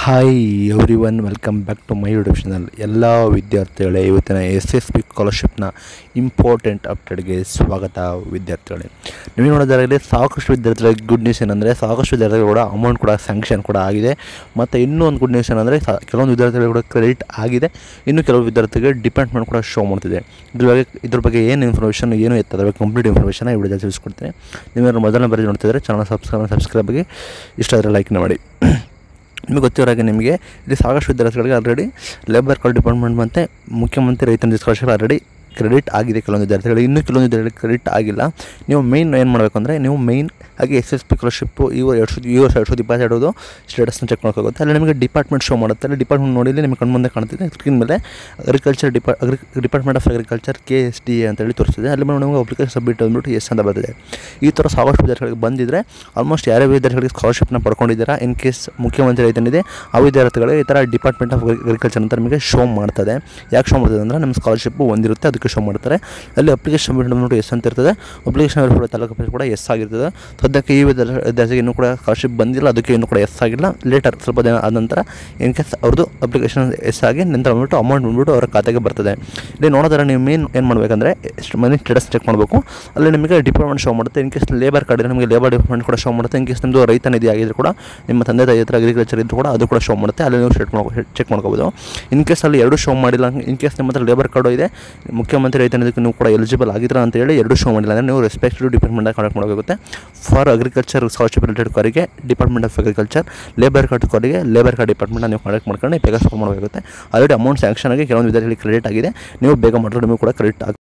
hi everyone welcome back to my YouTube channel ಎಲ್ಲ ವಿದ್ಯಾರ್ಥಿಗಳೇ ಇವತ್ತಿನ ಎಸ್ ಎಸ್ ಪಿ ಸ್ಕಾಲರ್ಶಿಪ್ನ ಇಂಪಾರ್ಟೆಂಟ್ ಅಪ್ಡೇಟ್ಗೆ ಸ್ವಾಗತ ವಿದ್ಯಾರ್ಥಿಗಳೇ ನೀವು ನೋಡೋದಾಗಲಿ ಸಾಕಷ್ಟು ವಿದ್ಯಾರ್ಥಿಗಳಿಗೆ ಗುಡ್ ನ್ಯೂಸ್ ಏನಂದರೆ ಸಾಕಷ್ಟು ವಿದ್ಯಾರ್ಥಿಗಳು ಕೂಡ ಅಮೌಂಟ್ ಕೂಡ ಸ್ಯಾಂಕ್ಷನ್ ಕೂಡ ಆಗಿದೆ ಮತ್ತು ಇನ್ನೂ ಒಂದು ಗುಡ್ ನ್ಯೂಸ್ ಏನಂದರೆ ಸಾ- ಕೆಲವೊಂದು ವಿದ್ಯಾರ್ಥಿಗಳು ಕೂಡ ಕ್ರೆಡಿಟ್ ಆಗಿದೆ ಇನ್ನು ಕೆಲವು ವಿದ್ಯಾರ್ಥಿಗಳಿಗೆ ಡಿಪಾರ್ಟ್ಮೆಂಟ್ ಕೂಡ ಶೋ ಮಾಡ್ತಿದೆ ಇದ್ರ ಬಗ್ಗೆ ಇದ್ರ ಬಗ್ಗೆ ಏನು ಇನ್ಫಾರ್ಮೇಷನ್ ಏನು ಇತ್ತು ಅದ್ರ ಬಗ್ಗೆ ಕಂಪ್ಲೀಟ್ ಇನ್ಫಾರ್ಮೇಷನ್ ಈ ವಿಡಿಯೋದಲ್ಲಿ ತಿಳಿಸ್ಕೊಡ್ತೀನಿ ನೀವು ಮೊದಲನೇ ಬಾರಿ ನೋಡ್ತಿದ್ರೆ ಚಾನಲ್ ಸಬ್ಸ್ಕ್ರೈಬ್ ಸಬ್ಸ್ಕ್ರೈಬ್ಗೆ ಇಷ್ಟ ಆದರೆ ಲೈಕ್ನ ಮಾಡಿ ನಿಮಗೆ ಗೊತ್ತಿರೋ ಹಾಗೆ ನಿಮಗೆ ಇಲ್ಲಿ ಸಾಕಷ್ಟು ವಿದ್ಯಾರ್ಥಿಗಳಿಗೆ ಆಲ್ರೆಡಿ ಲೇಬರ್ ಕಾರ್ಡ್ ಡಿಪಾರ್ಟ್ಮೆಂಟ್ ಮತ್ತು ಮುಖ್ಯಮಂತ್ರಿ ರೈತನ ಸ್ಕಾಲರ್ಶಿಪ್ ಆಲ್ರೆಡಿ ಕ್ರೆಡಿಟ್ ಆಗಿದೆ ಕೆಲವೊಂದು ವಿದ್ಯಾರ್ಥಿಗಳಿಗೆ ಇನ್ನೂ ಕೆಲವೊಂದು ವಿದ್ಯಾರ್ಥಿಗಳಿಗೆ ಕ್ರೆಡಿಟ್ ಆಗಿಲ್ಲ ನೀವು ಮೇಯ್ನ್ ಏನು ಮಾಡಬೇಕು ಅಂದರೆ ನೀವು ಮೇಯ್ನ್ ಆಗಿ ಎಸ್ ಎಸ್ ಪಿ ಸ್ಕಾಲರ್ಶಿಪ್ಪು ಈ ಎರಡು ಸಾವಿರದ ಈ ವರ್ಷ ಎರಡು ಸಾವಿರದ ಇಪ್ಪತ್ತೆರಡು ಸ್ಟೇಟಸ್ನ ಚೆಕ್ ಮಾಡೋಕ್ಕಾಗುತ್ತೆ ಅಲ್ಲಿ ನಿಮಗೆ ಡಿಪಾರ್ಟ್ಮೆಂಟ್ ಶೋ ಮಾಡುತ್ತೆ ಅಲ್ಲಿ ಡಿಪಾರ್ಟ್ಮೆಂಟ್ ನೋಡಿ ಇಲ್ಲಿ ನಿಮಗೆ ಕಣ್ಮುಂದೆ ಕಾಣ್ತಿದೆ ಸ್ಕ್ರೀನ್ ಮೇಲೆ ಅಗ್ರಿಕಲ್ಚರ್ ಡಿಪಾ agri department of agriculture K S D A ಅಂತೇಳಿ ತೋರಿಸ್ತಿದೆ ಅಲ್ಲಿ ಮೇಲೆ ನಿಮಗೆ ಅಪ್ಲಿಕೇಶನ್ ಸಬ್ಮಿಟ್ ಅಂದ್ಬಿಟ್ಟು ಎಸ್ ಅಂತ ಬರ್ತಿದೆ ಈ ಥರ ಸಾಕಷ್ಟು ವಿದ್ಯಾರ್ಥಿಗಳಿಗೆ ಬಂದಿದ್ದರೆ ಆಲ್ಮೋಸ್ಟ್ ಯಾರ್ಯಾವ ವಿದ್ಯಾರ್ಥಿಗಳಿಗೆ ಸ್ಕಾಲರ್ಶಿಪ್ನ ಪಡ್ಕೊಂಡಿದ್ದೀರಾ ಇನ್ ಕೇಸ್ ಮುಖ್ಯಮಂತ್ರಿ ರೈತನಿದೆ ಆ ವಿದ್ಯಾರ್ಥಿಗಳಿಗೆ ಈ ಥರ ಡಿಪಾರ್ಟ್ಮೆಂಟ್ ಆಫ್ ಅಗ್ರಿಕಲ್ಚರ್ ಅಂತ ನಿಮಗೆ ಶೋ ಮಾಡ್ತದೆ ಯಾಕೆ ಶೋ ಮಾಡ್ತದೆ ಅಂದರೆ ನಿಮ್ಮ ಸ್ಕಾಲರ್ಶಿಪ್ಪು ಒಂದಿರುತ್ತೆ ಅದಕ್ಕೆ ಶೋ ಮಾಡ್ತಾರೆ ಅಲ್ಲಿ ಅಪ್ಲಿಕೇಶನ್ ಸಬ್ಮಿಟ್ ಅಂದ್ಬಿಟ್ಟು ಎಸ್ ಅಂತ ಇರ್ತದೆ ಅಪ್ಲಿಕೇಶನ್ ಕೂಡ ತಾಲೂಕು ಆಫೀಸ್ ಕೂಡ ಎಸ್ ಆಗಿರ್ತದೆ ಸದ್ಯಕ್ಕೆ ಈ ವಿದ್ಯಾರ್ಥಿ ವಿದ್ಯಾರ್ಥಿಗೆ ಇನ್ನೂ ಕೂಡ ಸ್ಕಾಲರ್ಶಿಪ್ ಬಂದಿಲ್ಲ ಅದಕ್ಕೆ ಇನ್ನೂ ಕೂಡ ಎಸ್ ಆಗಿಲ್ಲ ಲೇಟರ್ ಸ್ವಲ್ಪ ದಿನ ಆದ ನಂತರ ಇನ್ ಕೇಸ್ ಅವ್ರದ್ದು ಅಪ್ಲಿಕೇಶನ್ ಎಸ್ ಆಗಿ ನಂತರ ಬಂದ್ಬಿಟ್ಟು ಅಮೌಂಟ್ ಬಂದ್ಬಿಟ್ಟು ಅವರ ಖಾತೆಗೆ ಬರ್ತದೆ ಇಲ್ಲಿ ನೋಡೋದಾರೆ ನೀವು ಮೇನ್ ಏನು ಮಾಡಬೇಕಂದ್ರೆ ಎಷ್ಟು ಮನಿ ಸ್ಟೇಟಸ್ ಚೆಕ್ ಮಾಡಬೇಕು ಅಲ್ಲಿ ನಿಮಗೆ ಡಿಪಾರ್ಟ್ಮೆಂಟ್ ಶೋ ಮಾಡುತ್ತೆ ಇನ್ ಕೇಸ್ ಲೇಬರ್ ಕಾರ್ಡ್ ಇದ್ರೆ ನಿಮಗೆ ಲೇಬರ್ ಡಿಪಾರ್ಟ್ಮೆಂಟ್ ಕೂಡ ಶೋ ಮಾಡುತ್ತೆ ಇನ್ ಕೇಸ್ ನಿಮ್ಮದು ರೈತ ನಿಧಿ ಆಗಿದ್ರು ಕೂಡ ನಿಮ್ಮ ತಂದೆ ತಾಯಿ ಹತ್ರ ಅಗ್ರಿಕಲ್ಚರ್ ಇದ್ರು ಕೂಡ ಅದು ಕೂಡ ಶೋ ಮಾಡುತ್ತೆ ಅಲ್ಲಿ ನೀವು ಚೆಕ್ ಮಾಡ್ಕೊ ಚೆಕ್ ಮಾಡ್ಕೋಬೋದು ಇನ್ ಕೇಸ್ ಅಲ್ಲಿ ಎರಡು ಶೋ ಮಾಡಿಲ್ಲ ಇನ್ ಕೇಸ್ ನಿಮ್ಮ ಹತ್ರ ಲೇಬರ್ ಕಾರ್ಡು ಇದೆ ಮುಖ್ಯಮಂತ್ರಿ ರೈತ ನಿಧಿಗೆ ನೀವು ಕೂಡ ಎಲಿಜಿಬಲ್ ಆಗಿದ್ರ ಅಂತ ಹೇಳಿ ಎರಡು ಶೋ ಮಾಡಿಲ್ಲ ಅಂದರೆ ನೀವು ರೆಸ್ಪೆಕ್ಟಿವ್ ಡಿಪಾರ್ಟ್ಮೆಂಟಾಗಿ ಕಾಂಟ್ಯಾಕ್ಟ್ ಮಾಡಬೇಕಾಗುತ್ತೆ ಫಾರ್ ಅಗ್ರಿಕಲ್ಚರ್ ಸ್ಕಾಲರ್ಶಿಪ್ ರಿಲೇಟೆಡ್ ಕಾರಿಗೆ department of agriculture labour card ಕಾರಿಗೆ ಲೇಬರ್ ಕಾರ್ಡ್ ಡಿಪಾರ್ಟ್ಮೆಂಟ್ ನೀವು ಕಾಂಟ್ಯಾಕ್ಟ್ ಮಾಡ್ಕೊಂಡು ಬೇಗ ಸಾಲ್ವ್ ಮಾಡಬೇಕಾಗುತ್ತೆ ಆಲ್ರೆಡಿ ಅಮೌಂಟ್ ಸ್ಯಾಂಕ್ಷನ್ ಆಗಿ ಕೆಲವೊಂದು ವಿದ್ಯಾರ್ಥಿಗಳಿಗೆ ಕ್ರೆಡಿಟ್ ಆಗಿದೆ ನೀವು ಬೇಗ ಮಾಡಿದ್ರೆ ನಿಮಗೆ ಕೂಡ ಕ್ರೆಡಿಟ್ ಆಗುತ್ತೆ